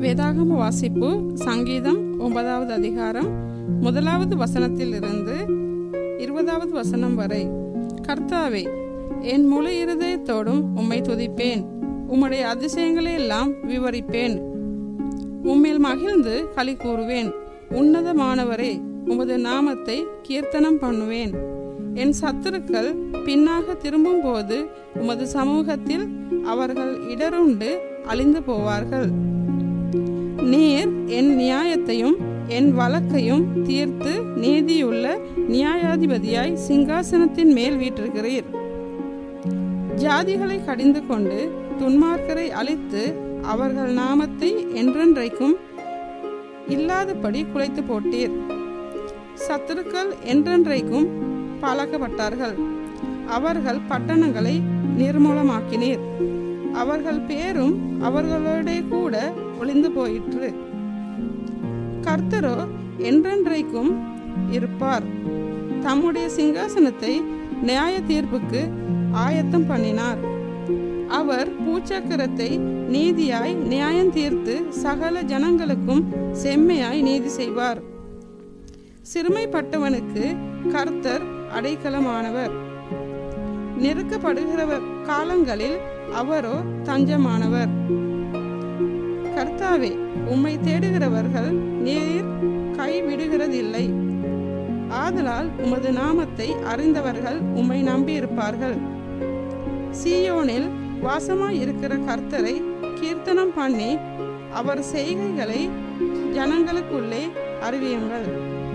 வேதாகம வாசிப்பு சங்கீதம் ஒன்பதாவது அதிகாரம் முதலாவது வசனத்திலிருந்து இருபதாவது வசனம் வரை கர்த்தாவே என் முழு இருதயத்தோடும் உம்மை துதிப்பேன் உம்முடைய அதிசயங்களை எல்லாம் விவரிப்பேன் உம்மில் மகிழ்ந்து களி கூறுவேன் உன்னதமானவரே உமது நாமத்தை கீர்த்தனம் பண்ணுவேன் என் சத்துருக்கள் பின்னாக திரும்பும்போது உமது சமூகத்தில் அவர்கள் இடருண்டு அழிந்து போவார்கள் நீர் என் நியாயத்தையும் என் வழக்கையும் தீர்த்து நீதியுள்ள நியாயாதிபதியாய் சிங்காசனத்தின் மேல் வீற்றிருக்கிறீர் ஜாதிகளை கடிந்து கொண்டு துன்மார்க்கரை அழித்து அவர்கள் நாமத்தை என்றென்றைக்கும் இல்லாதபடி குலைத்து போட்டீர் சத்துருக்கள் என்றென்றைக்கும் பழக்கப்பட்டார்கள் அவர்கள் பட்டணங்களை நிர்மூலமாக்கினீர் அவர்கள் பேரும் அவர்களோட கூட ஒளிந்து போயிற்று கர்த்தரோ என்றென்றைக்கும் இருப்பார் தம்முடைய சிங்காசனத்தை நியாய தீர்ப்புக்கு ஆயத்தம் பண்ணினார் அவர் பூச்சக்கரத்தை நீதியாய் நியாயம் தீர்த்து சகல ஜனங்களுக்கும் செம்மையாய் நீதி செய்வார் சிறுமைப்பட்டவனுக்கு கர்த்தர் அடைக்கலமானவர் நெருக்கப்படுகிறவர் காலங்களில் அவரோ தஞ்சமானவர் கர்த்தாவே உம்மை தேடுகிறவர்கள் நீர் கைவிடுகிறதில்லை ஆதலால் உமது நாமத்தை அறிந்தவர்கள் உம்மை நம்பியிருப்பார்கள் சீயோனில் வாசமாய் இருக்கிற கர்த்தரை கீர்த்தனம் பண்ணி அவர் செய்கைகளை ஜனங்களுக்குள்ளே அறிவியுங்கள்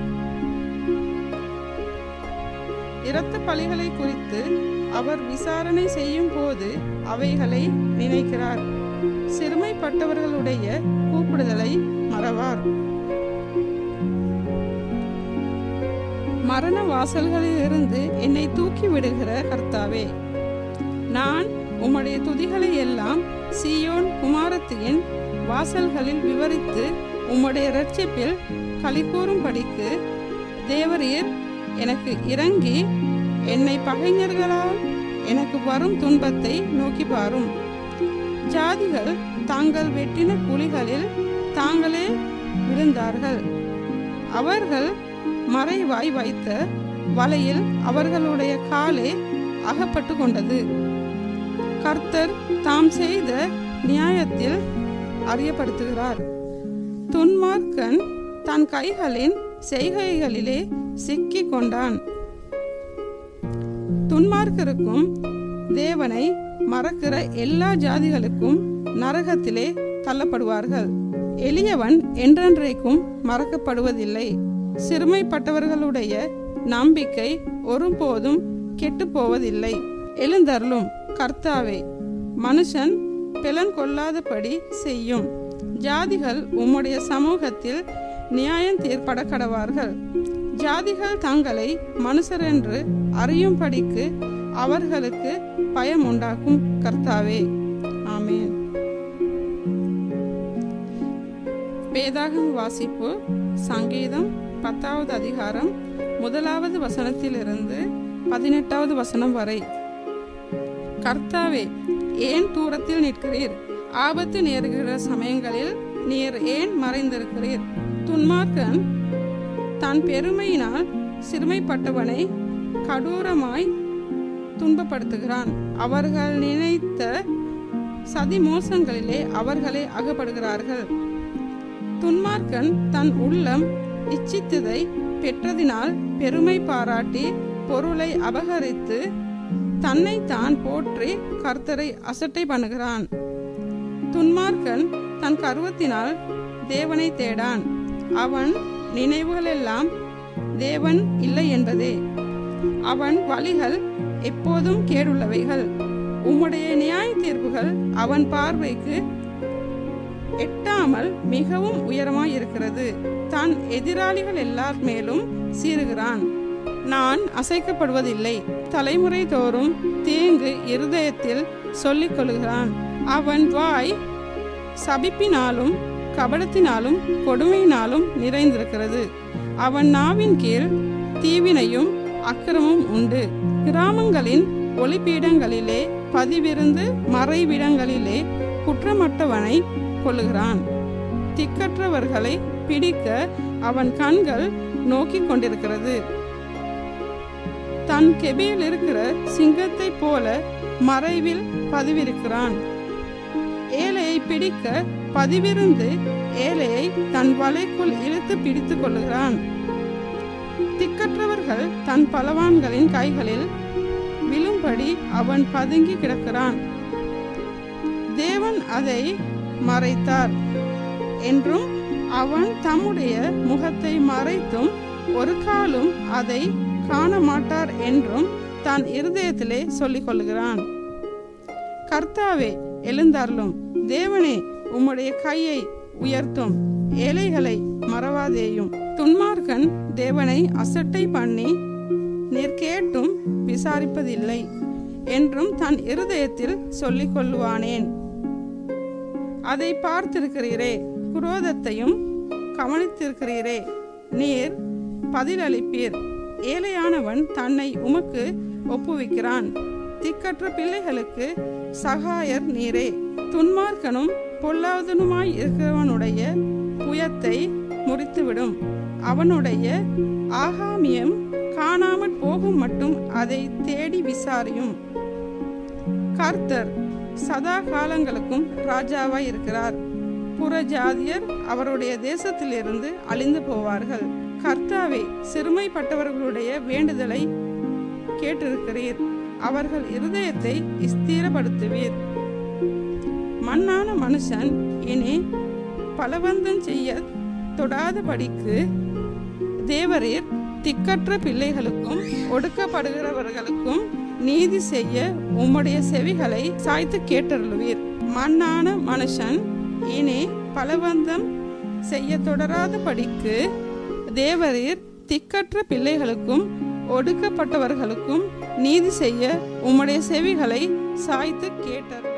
இரத்த பலிகளை குறித்து அவர் விசாரணை செய்யும் போது அவைகளை நினைக்கிறார் சிறுமைப்பட்டவர்களுடைய கூப்பிடுதலை மறவார் மரண வாசல்களிலிருந்து என்னை தூக்கி விடுகிற கர்த்தாவே நான் உம்முடைய துதிகளை எல்லாம் சியோன் குமாரத்தியின் வாசல்களில் விவரித்து உம்முடைய இரட்சிப்பில் களிகூறும்படிக்கு தேவரீர் எனக்கு இறங்கி என்னை பகைஞர்களால் எனக்கு வரும் துன்பத்தை நோக்கி பாரும் ஜாதிகள் தாங்கள் வெட்டின குழிகளில் தாங்களே விழுந்தார்கள் அவர்கள் மறைவாய் வைத்த வலையில் அவர்களுடைய காலே அகப்பட்டு கொண்டது கர்த்தர் தாம் செய்த நியாயத்தில் அறியப்படுத்துகிறார் துன்மார்க்கன் தன் கைகளின் செய்கைகளிலே சிக்கிக் கொண்டான் துன்மார்க்கருக்கும் தேவனை மறக்கிற எல்லா ஜாதிகளுக்கும் நரகத்திலே தள்ளப்படுவார்கள் எளியவன் என்றென்றைக்கும் மறக்கப்படுவதில்லை சிறுமைப்பட்டவர்களுடைய நம்பிக்கை ஒருபோதும் கெட்டு போவதில்லை எழுந்தருளும் கர்த்தாவே மனுஷன் பிளன் கொள்ளாதபடி செய்யும் ஜாதிகள் உம்முடைய சமூகத்தில் நியாயம் தீர்ப்பட கடவார்கள் ஜாதிகள் தங்களை மனுஷரென்று அறியும்படிக்கு அவர்களுக்கு பயம் உண்டாக்கும் கர்த்தாவே ஆமேன் வேதாகம் வாசிப்பு சங்கீதம் பத்தாவது அதிகாரம் முதலாவது வசனத்திலிருந்து பதினெட்டாவது வசனம் வரை கர்த்தாவே ஏன் தூரத்தில் நிற்கிறீர் ஆபத்து நேருகிற சமயங்களில் நீர் ஏன் மறைந்திருக்கிறீர் துன்மார்க்கன் தன் பெருமையினால் சிறுமைப்பட்டவனை கடூரமாய் துன்பப்படுத்துகிறான் அவர்கள் நினைத்த சதி மோசங்களிலே அவர்களே அகப்படுகிறார்கள் துன்மார்க்கன் தன் உள்ளம் இச்சித்ததை பெற்றதினால் பெருமை பாராட்டி பொருளை அபகரித்து தன்னை தான் போற்றி கர்த்தரை அசட்டை பண்ணுகிறான் துன்மார்க்கன் தன் கருவத்தினால் தேவனை தேடான் அவன் நினைவுகளெல்லாம் தேவன் இல்லை என்பதே அவன் வழிகள் எப்போதும் கேடுள்ளவைகள் உம்முடைய நியாய தீர்ப்புகள் அவன் பார்வைக்கு எட்டாமல் மிகவும் உயரமாய் இருக்கிறது தன் எதிராளிகள் எல்லார் மேலும் சீறுகிறான் நான் அசைக்கப்படுவதில்லை தலைமுறை தோறும் தீங்கு இருதயத்தில் சொல்லிக் கொள்கிறான் அவன் வாய் சபிப்பினாலும் கபடத்தினாலும் கொடுமையினாலும் நிறைந்திருக்கிறது அவன் நாவின் கீழ் தீவினையும் அக்கிரமும் உண்டு கிராமங்களின் ஒளிப்பீடங்களிலே பதிவிருந்து மறைவிடங்களிலே குற்றமற்றவனை கொள்ளுகிறான் திக்கற்றவர்களை பிடிக்க அவன் கண்கள் நோக்கிக் கொண்டிருக்கிறது தன் கெபியில் இருக்கிற சிங்கத்தை போல மறைவில் பதிவிருக்கிறான் ஏழையை பிடிக்க பதிவிருந்து ஏழையை தன் வலைக்குள் இழுத்து பிடித்துக் கொள்ளுகிறான் திக்கற்றவர்கள் தன் பலவான்களின் கைகளில் விழும்படி அவன் பதுங்கி கிடக்கிறான் தேவன் அதை மறைத்தார் என்றும் அவன் தம்முடைய முகத்தை மறைத்தும் ஒரு காலும் அதை காண மாட்டார் என்றும் தன் இருதயத்திலே சொல்லிக் கொள்கிறான் கர்த்தாவே எழுந்தார்லும் தேவனே உம்முடைய கையை உயர்த்தும் ஏழைகளை மறவாதேயும் துன்மார்க்கன் தேவனை அசட்டை பண்ணி நீர் கேட்டும் விசாரிப்பதில்லை என்றும் தன் இருதயத்தில் சொல்லிக் கொள்வானேன் அதை பார்த்திருக்கிறீரே குரோதத்தையும் கவனித்திருக்கிறீரே நீர் பதிலளிப்பீர் ஏழையானவன் தன்னை உமக்கு ஒப்புவிக்கிறான் திக்கற்ற பிள்ளைகளுக்கு சகாயர் நீரே துன்மார்க்கனும் பொல்லாதனுமாய் இருக்கிறவனுடைய புயத்தை முறித்துவிடும் அவனுடைய ஆகாமியம் காணாமற் போகும் மட்டும் அதை தேடி விசாரியும் கர்த்தர் சதா காலங்களுக்கும் ராஜாவாய் இருக்கிறார் புறஜாதியர் அவருடைய தேசத்திலிருந்து அழிந்து போவார்கள் கர்த்தாவே சிறுமைப்பட்டவர்களுடைய வேண்டுதலை கேட்டிருக்கிறீர் அவர்கள் இருதயத்தை ஸ்திரப்படுத்துவீர் மண்ணான மனுஷன் இனி பலவந்தம் செய்ய தொடாதபடிக்கு தேவரீர் திக்கற்ற பிள்ளைகளுக்கும் ஒடுக்கப்படுகிறவர்களுக்கும் நீதி செய்ய உம்முடைய செவிகளை சாய்த்து கேட்டருளுவீர் மண்ணான மனுஷன் இனி பலவந்தம் செய்ய தொடராதபடிக்கு தேவரீர் திக்கற்ற பிள்ளைகளுக்கும் ஒடுக்கப்பட்டவர்களுக்கும் நீதி செய்ய உம்முடைய செவிகளை சாய்த்து கேட்டர்